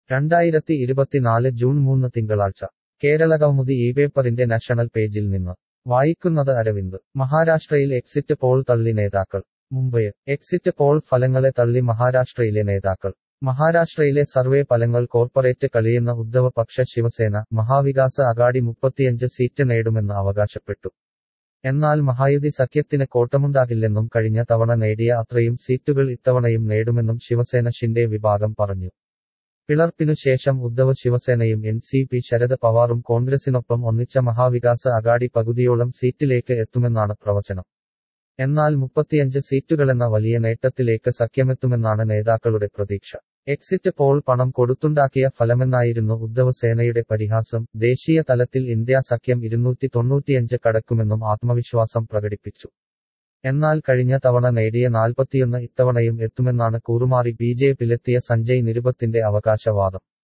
രണ്ടായിരത്തി ഇരുപത്തിനാല് ജൂൺ മൂന്ന് തിങ്കളാഴ്ച കേരള കൗമുദി ഈ പേപ്പറിന്റെ നാഷണൽ പേജിൽ നിന്ന് വായിക്കുന്നത് അരവിന്ദ് മഹാരാഷ്ട്രയിൽ എക്സിറ്റ് പോൾ തള്ളി നേതാക്കൾ മുംബൈ എക്സിറ്റ് പോൾ ഫലങ്ങളെ തള്ളി മഹാരാഷ്ട്രയിലെ നേതാക്കൾ മഹാരാഷ്ട്രയിലെ സർവേ ഫലങ്ങൾ കോർപ്പറേറ്റ് കളിയുന്ന ഉദ്ധവ് പക്ഷ ശിവസേന മഹാവികാസ് അഗാഡി മുപ്പത്തിയഞ്ച് സീറ്റ് നേടുമെന്ന് അവകാശപ്പെട്ടു എന്നാൽ മഹായുതി സഖ്യത്തിന് കോട്ടമുണ്ടാകില്ലെന്നും കഴിഞ്ഞ തവണ നേടിയ അത്രയും സീറ്റുകൾ ഇത്തവണയും നേടുമെന്നും ശിവസേന ഷിൻഡെ വിഭാഗം പറഞ്ഞു പിളർപ്പിനു ശേഷം ഉദ്ധവ് ശിവസേനയും എൻ സി പി ശരത് പവാറും കോൺഗ്രസിനൊപ്പം ഒന്നിച്ച മഹാവികാസ് അഗാഡി പകുതിയോളം സീറ്റിലേക്ക് എത്തുമെന്നാണ് പ്രവചനം എന്നാൽ മുപ്പത്തിയഞ്ച് സീറ്റുകളെന്ന വലിയ നേട്ടത്തിലേക്ക് സഖ്യമെത്തുമെന്നാണ് നേതാക്കളുടെ പ്രതീക്ഷ എക്സിറ്റ് പോൾ പണം കൊടുത്തുണ്ടാക്കിയ ഫലമെന്നായിരുന്നു ഉദ്ധവ് സേനയുടെ പരിഹാസം ദേശീയ തലത്തിൽ ഇന്ത്യ സഖ്യം ഇരുന്നൂറ്റി തൊണ്ണൂറ്റിയഞ്ച് കടക്കുമെന്നും ആത്മവിശ്വാസം പ്രകടിപ്പിച്ചു എന്നാൽ കഴിഞ്ഞ തവണ നേടിയ നാൽപ്പത്തിയൊന്ന് ഇത്തവണയും എത്തുമെന്നാണ് കൂറുമാറി ബി ജെ പിയിലെത്തിയ സഞ്ജയ് നിരുപത്തിന്റെ അവകാശവാദം